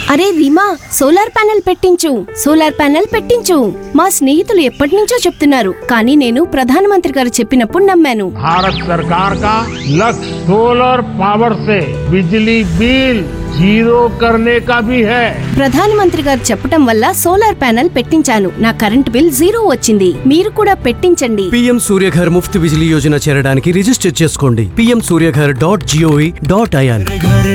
అరే Reema solar panel పెట్టించు solar panel పెట్టించు మా స్నేహితులు ఎప్పటి నుంచో చెప్తున్నారు కానీ నేను ప్రధానమంత్రి గారు చెప్పినప్పుడు నమ్మాను भारत सरकार का लक्ष्य सोलर पावर से बिजली बिल जीरो करने का भी है ప్రధానమంత్రి గారు చెప్పటం వల్ల సోలార్ ప్యానెల్ పెట్టించాను నా కరెంట్ బిల్ జీరో వచ్చింది మీరు కూడా పెట్టించండి పీఎం సూర్యఘర్ ముఫ్త్ బిజిలీ యోజన చేరడానికి రిజిస్టర్ చేసుకోండి PM Surya Ghar dot gov dot in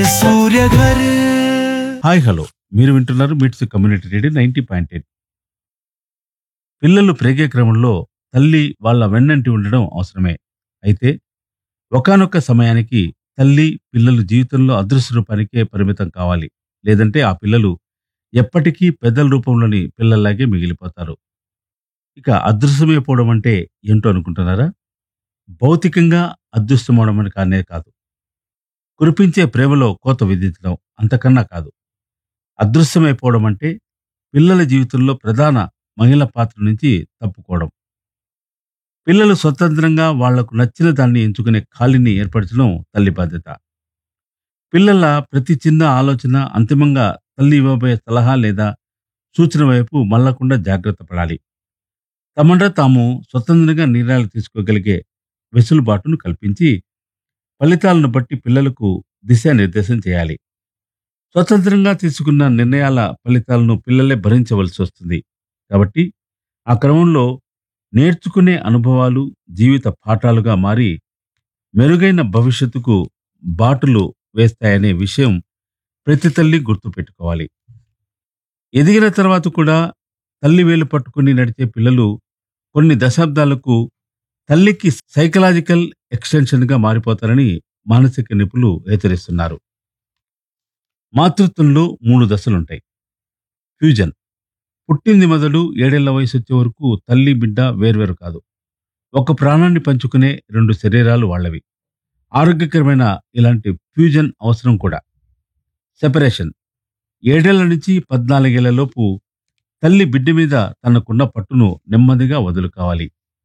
hi hello మీరు వింటున్నారు MITS community radio ninety point eight పిల్లలు పెరిగే క్రమంలో తల్లి వాళ్ళ వెన్నంటి ఉండడం అవసరమే అయితే ఒకానొక సమయానికి తల్లి పిల్లలు జీవితంలో అదృశ్య రూపానికే పరిమితం కావాలి లేదంటే ఆ పిల్లలు ఎప్పటికీ పెద్దల రూపంలోని పిల్లల్లాగే మిగిలిపోతారు ఇక అదృశ్యమైపోవడం అంటే ఏంటో అనుకుంటున్నారా భౌతికంగా అదృశ్యమవడం అని కానే కాదు కురిపించే ప్రేమలో కోత విధించడం అంతకన్నా కాదు అదృశ్యమైపోవడం అంటే పిల్లల జీవితంలో ప్రధాన మహిళ పాత్ర నుంచి తప్పుకోవడం పిల్లలు స్వతంత్రంగా వాళ్లకు నచ్చిన దాన్ని ఎంచుకునే ఖాళీని ఏర్పరచడం తల్లి బాధ్యత పిల్లల ప్రతి చిన్న ఆలోచన అంతిమంగా తల్లి ఇవ్వబోయే సలహా లేదా సూచన వైపు మళ్ళకుండా జాగ్రత్త పడాలి తమంట తాము స్వతంత్రంగా నిర్ణయాలు తీసుకోగలిగే వెసులుబాటును కల్పించి ఫలితాలను బట్టి పిల్లలకు దిశానిర్దేశం చేయాలి స్వతంత్రంగా తీసుకున్న నిర్ణయాల ఫలితాలను పిల్లలే భరించవలసి వస్తుంది కాబట్టి ఆ క్రమంలో నేర్చుకునే అనుభవాలు జీవిత పాఠాలుగా మారి మెరుగైన భవిష్యత్తుకు బాటులు వేస్తాయనే విషయం ప్రతి తల్లి గుర్తుపెట్టుకోవాలి ఎదిగిన తర్వాత కూడా తల్లి వేలు పట్టుకుని నడిచే పిల్లలు కొన్ని దశాబ్దాలకు తల్లికి సైకలాజికల్ ఎక్స్టెన్షన్గా మారిపోతారని మానసిక నిపుణులు హెచ్చరిస్తున్నారు మాతృత్వంలో మూడు దశలుంటాయి ఫ్యూజన్ పుట్టింది మొదలు ఏడేళ్ల వయసు వచ్చే వరకు తల్లి బిడ్డ వేర్వేరు కాదు ఒక ప్రాణాన్ని పంచుకునే రెండు శరీరాలు వాళ్ళవి ఆరోగ్యకరమైన ఇలాంటి ఫ్యూజన్ అవసరం కూడా సెపరేషన్ ఏడేళ్ల నుంచి పద్నాలుగేళ్ల లోపు తల్లి బిడ్డ మీద తనకున్న పట్టును నెమ్మదిగా వదులుకోవాలి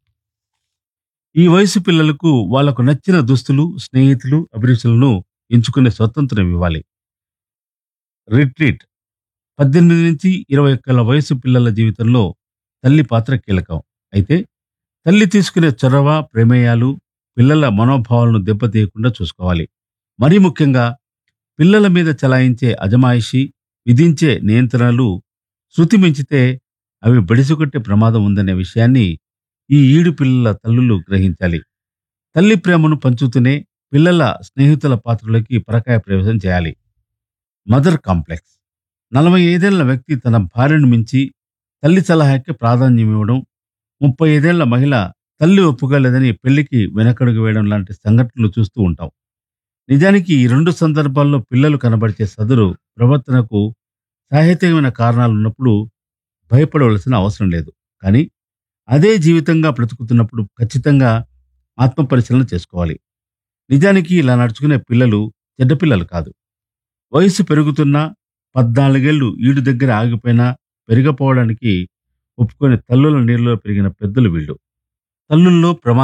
ఈ వయసు పిల్లలకు వాళ్లకు నచ్చిన దుస్తులు స్నేహితులు అభిరుచులను ఎంచుకునే స్వతంత్రం ఇవ్వాలి రిట్రీట్ పద్దెనిమిది నుంచి ఇరవై ఒక్కల వయసు పిల్లల జీవితంలో తల్లి పాత్ర కీలకం అయితే తల్లి తీసుకునే చొరవ ప్రమేయాలు పిల్లల మనోభావాలను దెబ్బతీయకుండా చూసుకోవాలి మరీ ముఖ్యంగా పిల్లల మీద చలాయించే అజమాయిషి విధించే నియంత్రణలు శృతి మించితే అవి బడిసికొట్టే ప్రమాదం ఉందనే విషయాన్ని ఈ ఈడు పిల్లల తల్లులు గ్రహించాలి తల్లి ప్రేమను పంచుతూనే పిల్లల స్నేహితుల పాత్రలోకి పరకాయ ప్రవేశం చేయాలి మదర్ కాంప్లెక్స్ నలభై ఐదేళ్ల వ్యక్తి తన భార్యను మించి తల్లి సలహాకి ప్రాధాన్యం ఇవ్వడం ముప్పై ఐదేళ్ల మహిళ తల్లి ఒప్పుకోలేదని పెళ్లికి వెనకడుగు వేయడం లాంటి సంఘటనలు చూస్తూ ఉంటాం నిజానికి ఈ రెండు సందర్భాల్లో పిల్లలు కనబడిచే సదురు ప్రవర్తనకు సాహిత్యమైన కారణాలు ఉన్నప్పుడు భయపడవలసిన అవసరం లేదు కానీ అదే జీవితంగా బ్రతుకుతున్నప్పుడు ఖచ్చితంగా ఆత్మపరిశీలన చేసుకోవాలి నిజానికి ఇలా నడుచుకునే పిల్లలు చెడ్డపిల్లలు కాదు వయసు పెరుగుతున్నా పద్నాలుగేళ్లు ఈడు దగ్గర ఆగిపోయినా పెరిగపోవడానికి ఒప్పుకొని తల్లుల నీళ్ళలో పెరిగిన పెద్దలు వీళ్ళు తల్లుల్లో ప్రమాద